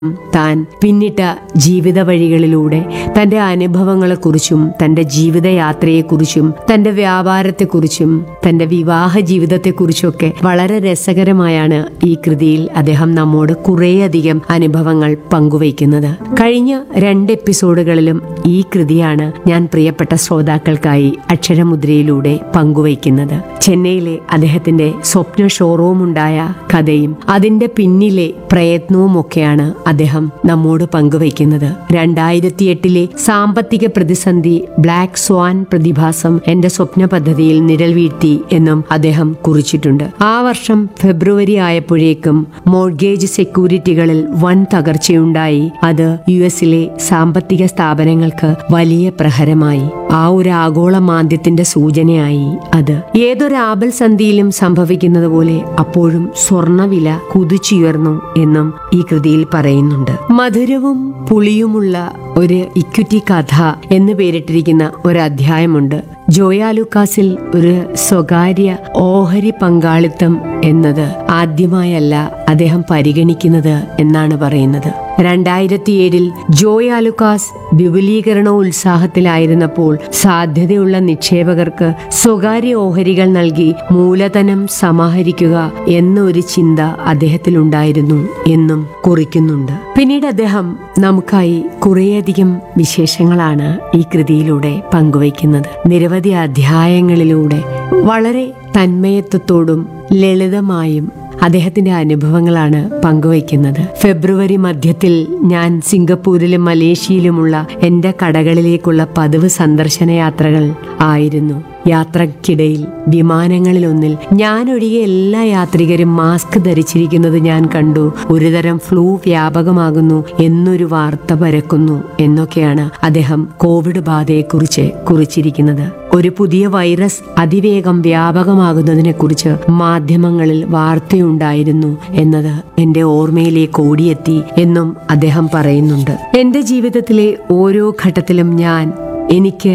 താൻ പിന്നിട്ട ജീവിത വഴികളിലൂടെ തന്റെ അനുഭവങ്ങളെക്കുറിച്ചും തന്റെ ജീവിതയാത്രയെക്കുറിച്ചും തന്റെ വ്യാപാരത്തെക്കുറിച്ചും തന്റെ വിവാഹ ജീവിതത്തെക്കുറിച്ചൊക്കെ വളരെ രസകരമായാണ് ഈ കൃതിയിൽ അദ്ദേഹം നമ്മോട് കുറേയധികം അനുഭവങ്ങൾ പങ്കുവയ്ക്കുന്നത് കഴിഞ്ഞ രണ്ട് എപ്പിസോഡുകളിലും ഈ കൃതിയാണ് ഞാൻ പ്രിയപ്പെട്ട ശ്രോതാക്കൾക്കായി അക്ഷരമുദ്രയിലൂടെ പങ്കുവയ്ക്കുന്നത് ചെന്നൈയിലെ അദ്ദേഹത്തിന്റെ സ്വപ്ന ഷോറൂം ഉണ്ടായ കഥയും അതിന്റെ പിന്നിലെ പ്രയത്നവും ഒക്കെയാണ് അദ്ദേഹം നമ്മോട് പങ്കുവയ്ക്കുന്നത് രണ്ടായിരത്തി എട്ടിലെ സാമ്പത്തിക പ്രതിസന്ധി ബ്ലാക്ക് സ്വാൻ പ്രതിഭാസം എന്റെ സ്വപ്ന പദ്ധതിയിൽ നിഴൽ വീഴ്ത്തി എന്നും അദ്ദേഹം കുറിച്ചിട്ടുണ്ട് ആ വർഷം ഫെബ്രുവരി ആയപ്പോഴേക്കും മോർഗേജ് സെക്യൂരിറ്റികളിൽ വൻ തകർച്ചയുണ്ടായി അത് യു എസിലെ സാമ്പത്തിക സ്ഥാപനങ്ങൾക്ക് വലിയ പ്രഹരമായി ആ ഒരു ആഗോള മാന്ദ്യത്തിന്റെ സൂചനയായി അത് ഏതൊരു ആപൽസന്ധിയിലും സംഭവിക്കുന്നത് പോലെ അപ്പോഴും സ്വർണവില കുതിച്ചുയർന്നു എന്നും ഈ കൃതിയിൽ പറയുന്നുണ്ട് മധുരവും പുളിയുമുള്ള ഒരു ഇക്വിറ്റി കഥ എന്ന് പേരിട്ടിരിക്കുന്ന ഒരു അധ്യായമുണ്ട് ജോയാലുക്കാസിൽ ഒരു സ്വകാര്യ ഓഹരി പങ്കാളിത്തം എന്നത് ആദ്യമായല്ല അദ്ദേഹം പരിഗണിക്കുന്നത് എന്നാണ് പറയുന്നത് രണ്ടായിരത്തി ഏഴിൽ ജോയ് ആലുക്കാസ് വിപുലീകരണ ഉത്സാഹത്തിലായിരുന്നപ്പോൾ സാധ്യതയുള്ള നിക്ഷേപകർക്ക് സ്വകാര്യ ഓഹരികൾ നൽകി മൂലധനം സമാഹരിക്കുക എന്നൊരു ചിന്ത അദ്ദേഹത്തിലുണ്ടായിരുന്നു എന്നും കുറിക്കുന്നുണ്ട് പിന്നീട് അദ്ദേഹം നമുക്കായി കുറേയധികം വിശേഷങ്ങളാണ് ഈ കൃതിയിലൂടെ പങ്കുവയ്ക്കുന്നത് നിരവധി അധ്യായങ്ങളിലൂടെ വളരെ തന്മയത്വത്തോടും ലളിതമായും അദ്ദേഹത്തിന്റെ അനുഭവങ്ങളാണ് പങ്കുവയ്ക്കുന്നത് ഫെബ്രുവരി മധ്യത്തിൽ ഞാൻ സിംഗപ്പൂരിലും മലേഷ്യയിലുമുള്ള എന്റെ കടകളിലേക്കുള്ള പതിവ് സന്ദർശന യാത്രകൾ ആയിരുന്നു യാത്രക്കിടയിൽ വിമാനങ്ങളിലൊന്നിൽ ഞാനൊഴികെ എല്ലാ യാത്രികരും മാസ്ക് ധരിച്ചിരിക്കുന്നത് ഞാൻ കണ്ടു ഒരുതരം ഫ്ലൂ വ്യാപകമാകുന്നു എന്നൊരു വാർത്ത പരക്കുന്നു എന്നൊക്കെയാണ് അദ്ദേഹം കോവിഡ് ബാധയെക്കുറിച്ച് കുറിച്ചിരിക്കുന്നത് ഒരു പുതിയ വൈറസ് അതിവേഗം വ്യാപകമാകുന്നതിനെക്കുറിച്ച് മാധ്യമങ്ങളിൽ വാർത്തയുണ്ടായിരുന്നു എന്നത് എന്റെ ഓർമ്മയിലേക്ക് ഓടിയെത്തി എന്നും അദ്ദേഹം പറയുന്നുണ്ട് എന്റെ ജീവിതത്തിലെ ഓരോ ഘട്ടത്തിലും ഞാൻ എനിക്ക്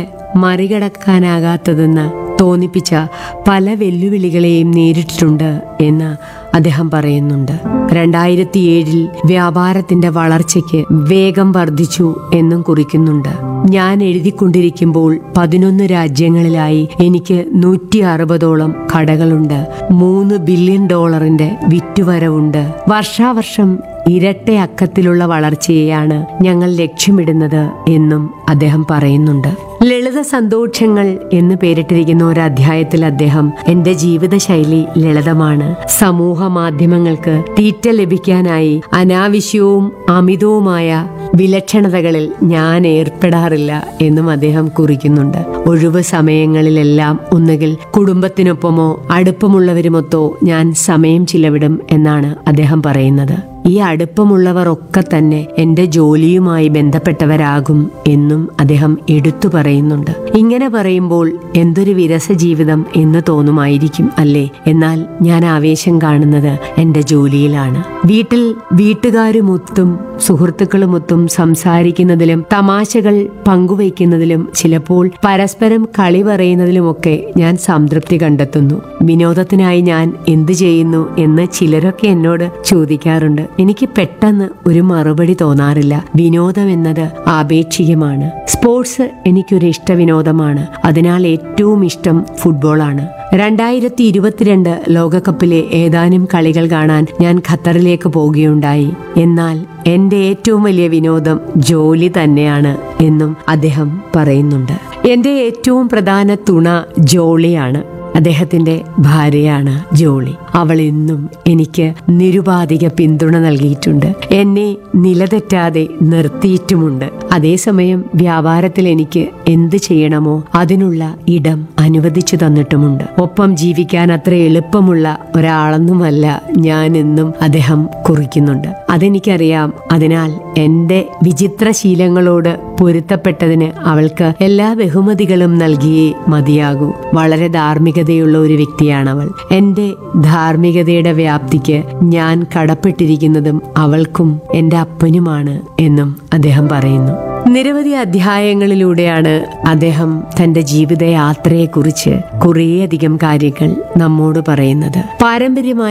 മറികടക്കാനാകാത്തതെന്ന് തോന്നിപ്പിച്ച പല വെല്ലുവിളികളെയും നേരിട്ടിട്ടുണ്ട് എന്ന് അദ്ദേഹം പറയുന്നുണ്ട് രണ്ടായിരത്തി ഏഴിൽ വ്യാപാരത്തിന്റെ വളർച്ചയ്ക്ക് വേഗം വർദ്ധിച്ചു എന്നും കുറിക്കുന്നുണ്ട് ഞാൻ എഴുതിക്കൊണ്ടിരിക്കുമ്പോൾ പതിനൊന്ന് രാജ്യങ്ങളിലായി എനിക്ക് നൂറ്റി അറുപതോളം കടകളുണ്ട് മൂന്ന് ബില്യൺ ഡോളറിന്റെ വിറ്റുവരവുണ്ട് വർഷാവർഷം ഇരട്ട അക്കത്തിലുള്ള വളർച്ചയെയാണ് ഞങ്ങൾ ലക്ഷ്യമിടുന്നത് എന്നും അദ്ദേഹം പറയുന്നുണ്ട് ലളിത സന്തോഷങ്ങൾ എന്ന് പേരിട്ടിരിക്കുന്ന ഒരു അധ്യായത്തിൽ അദ്ദേഹം എന്റെ ജീവിതശൈലി ലളിതമാണ് സമൂഹ മാധ്യമങ്ങൾക്ക് തീറ്റ ലഭിക്കാനായി അനാവശ്യവും അമിതവുമായ വിലക്ഷണതകളിൽ ഞാൻ ഏർപ്പെടാറില്ല എന്നും അദ്ദേഹം കുറിക്കുന്നുണ്ട് ഒഴിവ് സമയങ്ങളിലെല്ലാം ഒന്നുകിൽ കുടുംബത്തിനൊപ്പമോ അടുപ്പമുള്ളവരുമൊത്തോ ഞാൻ സമയം ചിലവിടും എന്നാണ് അദ്ദേഹം പറയുന്നത് ഈ അടുപ്പമുള്ളവർ ഒക്കെ തന്നെ എന്റെ ജോലിയുമായി ബന്ധപ്പെട്ടവരാകും എന്നും അദ്ദേഹം എടുത്തു പറയുന്നുണ്ട് ഇങ്ങനെ പറയുമ്പോൾ എന്തൊരു വിരസ ജീവിതം എന്ന് തോന്നുമായിരിക്കും അല്ലേ എന്നാൽ ഞാൻ ആവേശം കാണുന്നത് എന്റെ ജോലിയിലാണ് വീട്ടിൽ വീട്ടുകാരുമൊത്തും സുഹൃത്തുക്കളുമൊത്തും സംസാരിക്കുന്നതിലും തമാശകൾ പങ്കുവയ്ക്കുന്നതിലും ചിലപ്പോൾ പരസ്പരം കളി പറയുന്നതിലുമൊക്കെ ഞാൻ സംതൃപ്തി കണ്ടെത്തുന്നു വിനോദത്തിനായി ഞാൻ എന്തു ചെയ്യുന്നു എന്ന് ചിലരൊക്കെ എന്നോട് ചോദിക്കാറുണ്ട് എനിക്ക് പെട്ടെന്ന് ഒരു മറുപടി തോന്നാറില്ല വിനോദം എന്നത് ആപേക്ഷികമാണ് സ്പോർട്സ് എനിക്കൊരു ഇഷ്ട വിനോദമാണ് അതിനാൽ ഏറ്റവും ഇഷ്ടം ഫുട്ബോളാണ് രണ്ടായിരത്തി ഇരുപത്തിരണ്ട് ലോകകപ്പിലെ ഏതാനും കളികൾ കാണാൻ ഞാൻ ഖത്തറിലേക്ക് പോവുകയുണ്ടായി എന്നാൽ എന്റെ ഏറ്റവും വലിയ വിനോദം ജോലി തന്നെയാണ് എന്നും അദ്ദേഹം പറയുന്നുണ്ട് എന്റെ ഏറ്റവും പ്രധാന തുണ ജോളിയാണ് അദ്ദേഹത്തിന്റെ ഭാര്യയാണ് ജോളി അവൾ എന്നും എനിക്ക് നിരുപാധിക പിന്തുണ നൽകിയിട്ടുണ്ട് എന്നെ നിലതെറ്റാതെ നിർത്തിയിട്ടുമുണ്ട് അതേസമയം വ്യാപാരത്തിൽ എനിക്ക് എന്ത് ചെയ്യണമോ അതിനുള്ള ഇടം അനുവദിച്ചു തന്നിട്ടുമുണ്ട് ഒപ്പം ജീവിക്കാൻ അത്ര എളുപ്പമുള്ള ഒരാളൊന്നുമല്ല ഞാൻ എന്നും അദ്ദേഹം കുറിക്കുന്നുണ്ട് അതെനിക്കറിയാം അതിനാൽ എന്റെ വിചിത്ര ശീലങ്ങളോട് പൊരുത്തപ്പെട്ടതിന് അവൾക്ക് എല്ലാ ബഹുമതികളും നൽകിയേ മതിയാകൂ വളരെ ധാർമ്മികതയുള്ള ഒരു വ്യക്തിയാണ് അവൾ എന്റെ ധാർമ്മികതയുടെ വ്യാപ്തിക്ക് ഞാൻ കടപ്പെട്ടിരിക്കുന്നതും അവൾക്കും എന്റെ അപ്പനുമാണ് എന്നും അദ്ദേഹം പറയുന്നു നിരവധി അധ്യായങ്ങളിലൂടെയാണ് അദ്ദേഹം തന്റെ ജീവിതയാത്രയെക്കുറിച്ച് കുറേയധികം കാര്യങ്ങൾ നമ്മോട് പറയുന്നത് പാരമ്പര്യമായി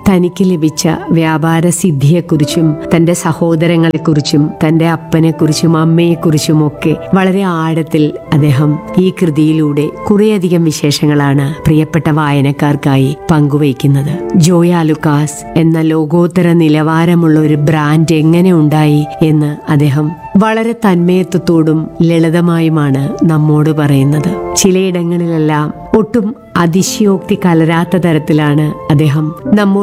തനിക്ക് ലഭിച്ച വ്യാപാര സിദ്ധിയെക്കുറിച്ചും തന്റെ സഹോദരങ്ങളെക്കുറിച്ചും തന്റെ അപ്പനെക്കുറിച്ചും അമ്മയെക്കുറിച്ചും ഒക്കെ വളരെ ആഴത്തിൽ അദ്ദേഹം ഈ കൃതിയിലൂടെ കുറേയധികം വിശേഷങ്ങളാണ് പ്രിയപ്പെട്ട വായനക്കാർക്കായി പങ്കുവയ്ക്കുന്നത് ജോയ ലുക്കാസ് എന്ന ലോകോത്തര നിലവാരമുള്ള ഒരു ബ്രാൻഡ് എങ്ങനെ ഉണ്ടായി എന്ന് അദ്ദേഹം വളരെ തന്മയത്വത്തോടും ലളിതമായുമാണ് നമ്മോട് പറയുന്നത് ചിലയിടങ്ങളിലെല്ലാം ഒട്ടും അതിശയോക്തി കലരാത്ത തരത്തിലാണ് അദ്ദേഹം നമ്മോട്